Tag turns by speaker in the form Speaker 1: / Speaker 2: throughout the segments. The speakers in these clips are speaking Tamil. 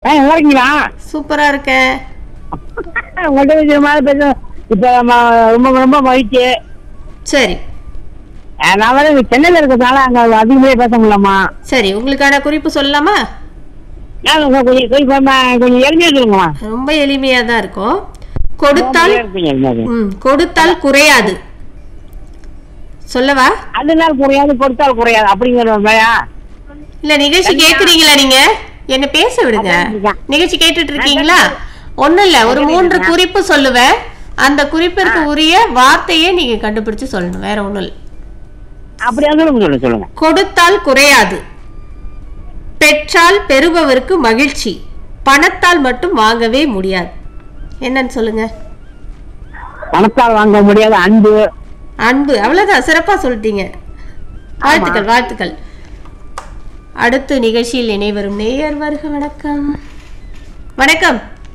Speaker 1: ஆ நல்லா இருக்கீங்களா
Speaker 2: சூப்பரா இருக்கேன்
Speaker 1: உங்கள்கிட்ட இருக்கிற மாதிரி பேச இப்போ நம்ம ரொம்ப ரொம்ப மகிழ்ச்சி
Speaker 2: சரி
Speaker 1: ஆ, நான் வந்து இங்க சென்னையில் இருக்கிறதுனால அங்கே அதிகமாக பேச முடியலாமா
Speaker 2: சரி உங்களுக்கான குறிப்பு சொல்லலாமா
Speaker 1: நான் கொஞ்சம் கொஞ்சம் கொஞ்சம் கொஞ்சம் எளிமையாக சொல்லுங்கம்மா
Speaker 2: ரொம்ப எளிமையா தான் இருக்கும் கொடுத்தால்
Speaker 1: இருப்பீங்க எளிமையாக.
Speaker 2: ம் கொடுத்தால் குறையாது சொல்லவா
Speaker 1: அதனால குறையாது கொடுத்தால் குறையாது அப்படிங்கிற மாதிரியா
Speaker 2: இல்ல நிகழ்ச்சி கேக்குறீங்களா நீங்க என்ன பேச விடுங்க நிகழ்ச்சி கேட்டுட்டு இருக்கீங்களா ஒண்ணும் இல்ல ஒரு மூன்று குறிப்பு சொல்லுவேன் அந்த குறிப்பிற்கு உரிய வார்த்தையே நீங்க கண்டுபிடிச்சு சொல்லணும் வேற ஒண்ணும் இல்ல
Speaker 1: அப்படியா சொல்லுங்க சொல்லுங்க சொல்லுங்க
Speaker 2: கொடுத்தால் குறையாது பெற்றால் பெறுபவருக்கு மகிழ்ச்சி பணத்தால் மட்டும் வாங்கவே முடியாது என்னன்னு சொல்லுங்க
Speaker 1: பணத்தால் வாங்க முடியாத அன்பு
Speaker 2: அன்பு அவ்வளவுதான் சிறப்பா சொல்லிட்டீங்க வாழ்த்துக்கள் வாழ்த்துக்கள் அடுத்து நிகழ்ச்சியில் இணைவரும் நேயர் வருக வணக்கம் வணக்கம்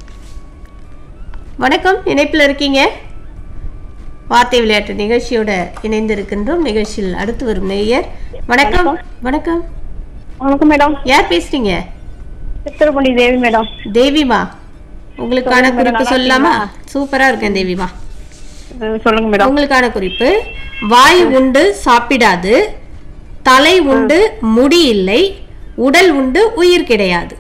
Speaker 2: வணக்கம் இணைப்பில் இருக்கீங்க வார்த்தை விளையாட்டு நிகழ்ச்சியோட இணைந்திருக்கின்றோம் நிகழ்ச்சியில் அடுத்து வரும் நேயர் வணக்கம் வணக்கம்
Speaker 1: வணக்கம் மேடம்
Speaker 2: யார் பேசுறீங்க
Speaker 1: சித்திரப்பள்ளி தேவி மேடம்
Speaker 2: தேவிமா உங்களுக்கான குறிப்பு சொல்லலாமா சூப்பரா இருக்கேன் தேவிமா
Speaker 1: சொல்லுங்க மேடம்
Speaker 2: உங்களுக்கான குறிப்பு வாய் உண்டு சாப்பிடாது தலை உண்டு முடி இல்லை உடல் உண்டு உயிர் கிடையாது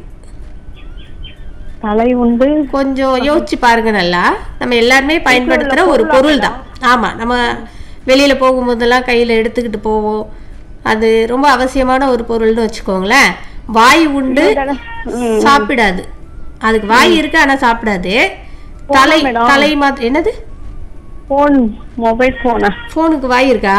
Speaker 1: தலை உண்டு
Speaker 2: கொஞ்சம் யோசிச்சு பாருங்க நல்லா நம்ம எல்லாருமே பயன்படுத்துற ஒரு பொருள் தான் ஆமா நம்ம வெளியில போகும்போதெல்லாம் கையில எடுத்துக்கிட்டு போவோம் அது ரொம்ப அவசியமான ஒரு பொருள்னு வச்சுக்கோங்களேன் வாய் உண்டு சாப்பிடாது அதுக்கு வாய் இருக்கு ஆனா சாப்பிடாது தலை
Speaker 1: madam.
Speaker 2: தலை மாதிரி என்னது
Speaker 1: போன் மொபைல் போனா
Speaker 2: ஃபோனுக்கு வாய் இருக்கா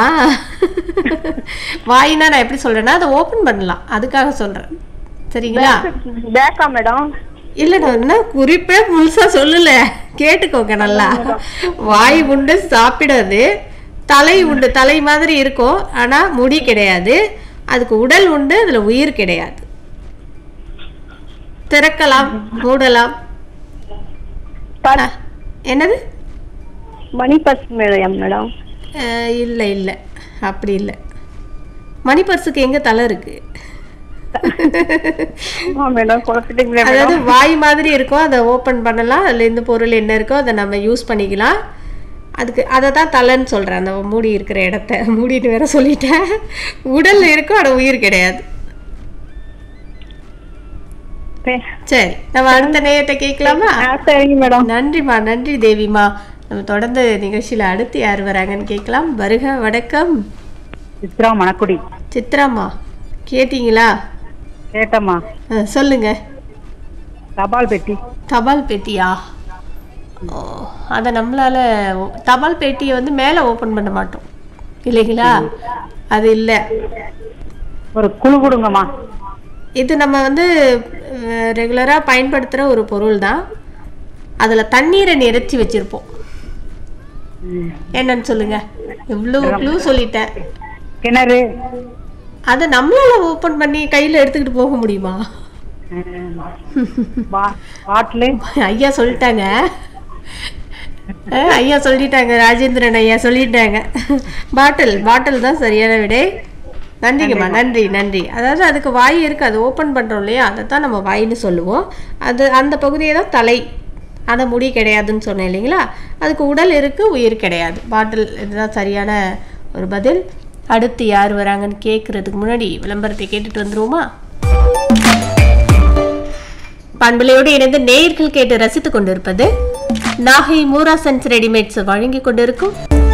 Speaker 2: வாயினா நான் எப்படி சொல்றேன்னா அதை ஓபன் பண்ணலாம் அதுக்காக சொல்றேன் சரிங்களா
Speaker 1: பேக்கா மேடம்
Speaker 2: இல்ல நான் என்ன குறிப்பே முழுசா சொல்லல கேட்டுக்கோங்க நல்லா வாய் உண்டு சாப்பிடாது தலை உண்டு தலை மாதிரி இருக்கும் ஆனா முடி கிடையாது அதுக்கு உடல் உண்டு அதுல உயிர் கிடையாது திறக்கலாம் மூடலாம் அஹ், என்னது
Speaker 1: மணி பர்ஸ் மேடம் மேடம்
Speaker 2: அஹ், இல்ல இல்ல அப்படி இல்ல மணி பர்ஸுக்கு எங்க தலை இருக்கு
Speaker 1: ஆமா மேடம் குழப்பிட்டீங்களே
Speaker 2: அதாவது வாய் மாதிரி இருக்கும் அதை ஓப்பன் பண்ணலாம் அதில் இந்த பொருள் என்ன இருக்கோ அதை நம்ம யூஸ் பண்ணிக்கலாம் அதுக்கு அதை தான் தலைன்னு சொல்கிறேன் அந்த மூடி இருக்கிற இடத்த மூடிட்டு வேற சொல்லிட்டேன் உடல் இருக்கும் ஆனால் உயிர் கிடையாது சரி நம்ம அடுத்த நேயத்தை கேட்கலாமா
Speaker 1: சரிங்க மேடம்
Speaker 2: நன்றிம்மா நன்றி தேவிமா நம்ம தொடர்ந்து நிகழ்ச்சியில் அடுத்து யார் வராங்கன்னு கேட்கலாம் வருக வணக்கம்
Speaker 1: சித்ரா மணக்குடி
Speaker 2: சித்ராம்மா கேட்டீங்களா
Speaker 1: கேட்டம்மா
Speaker 2: அஹ், சொல்லுங்க
Speaker 1: தபால் பெட்டி
Speaker 2: தபால் பெட்டியா ஓ அதை நம்மளால ஓ- தபால் பெட்டியை வந்து மேலே ஓப்பன் பண்ண மாட்டோம் இல்லைங்களா அது இல்லை
Speaker 1: ஒரு குழு கொடுங்கம்மா
Speaker 2: இது நம்ம வந்து ரெகுலராக பயன்படுத்துகிற ஒரு பொருள் தான் அதில் தண்ணீரை நிறுத்தி வச்சிருப்போம் என்னன்னு சொல்லுங்க எவ்வளோ க்ளூ சொல்லிட்டேன்
Speaker 1: கிணறு
Speaker 2: அதை நம்மளால ஓப்பன் பண்ணி கையில் எடுத்துக்கிட்டு போக முடியுமா
Speaker 1: பாட்டிலு
Speaker 2: ஐயா சொல்லிட்டாங்க அஹ், ஐயா சொல்லிட்டாங்க ராஜேந்திரன் ஐயா சொல்லிட்டாங்க பாட்டில் பாட்டில் தான் சரியான விடை நன்றிங்கம்மா நன்றி நன்றி அதாவது அதுக்கு வாய் இருக்கு அது ஓப்பன் பண்றோம் இல்லையா அதை தான் நம்ம வாயின்னு சொல்லுவோம் அது அந்த பகுதியை தான் தலை அந்த முடி கிடையாதுன்னு சொன்னேன் இல்லைங்களா அதுக்கு உடல் இருக்கு உயிர் கிடையாது பாட்டில் இதுதான் சரியான ஒரு பதில் அடுத்து யார் வராங்கன்னு கேட்கறதுக்கு முன்னாடி விளம்பரத்தை கேட்டுட்டு வந்துருவோமா பண்பலையோடு இணைந்து நேயர்கள் கேட்டு ரசித்துக் கொண்டிருப்பது நாகை மூராசன்ஸ் ரெடிமேட்ஸ் வழங்கிக் கொண்டிருக்கும்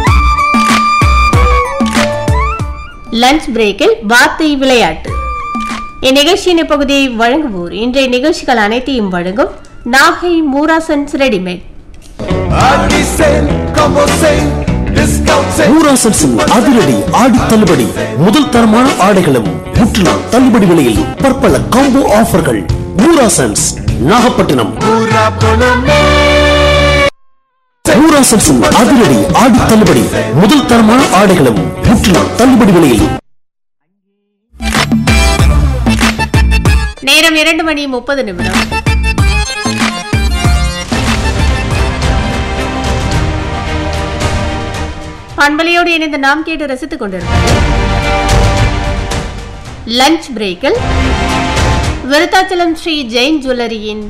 Speaker 2: லஞ்ச் பிரேக்கில் வார்த்தை விளையாட்டு இந்நிகழ்ச்சியின் இப்பகுதியை வழங்குவோர் இன்றைய நிகழ்ச்சிகள் அனைத்தையும் வழங்கும் நாகை மூராசன்ஸ் ரெடிமேட்
Speaker 3: ஊராசன்ஸின் அதிரடி ஆடி தள்ளுபடி முதல் தரமான ஆடைகளும் முற்றிலும் தள்ளுபடி விலையில் பற்பல காம்போ ஆஃபர்கள் ஊராசன்ஸ் நாகப்பட்டினம் ஊராசன்ஸின் அதிரடி ஆடி தள்ளுபடி முதல் தரமான ஆடைகளும் முற்றிலும் தள்ளுபடி விலையில்
Speaker 2: நேரம் இரண்டு மணி முப்பது நிமிடம் பண்பலையோடு இணைந்து நாம் கேட்டு ரசித்துக் கொண்டிருக்கிறோம் லஞ்ச் பிரேக்கில் விருத்தாச்சலம் ஸ்ரீ ஜெயின் ஜுவல்லரியின்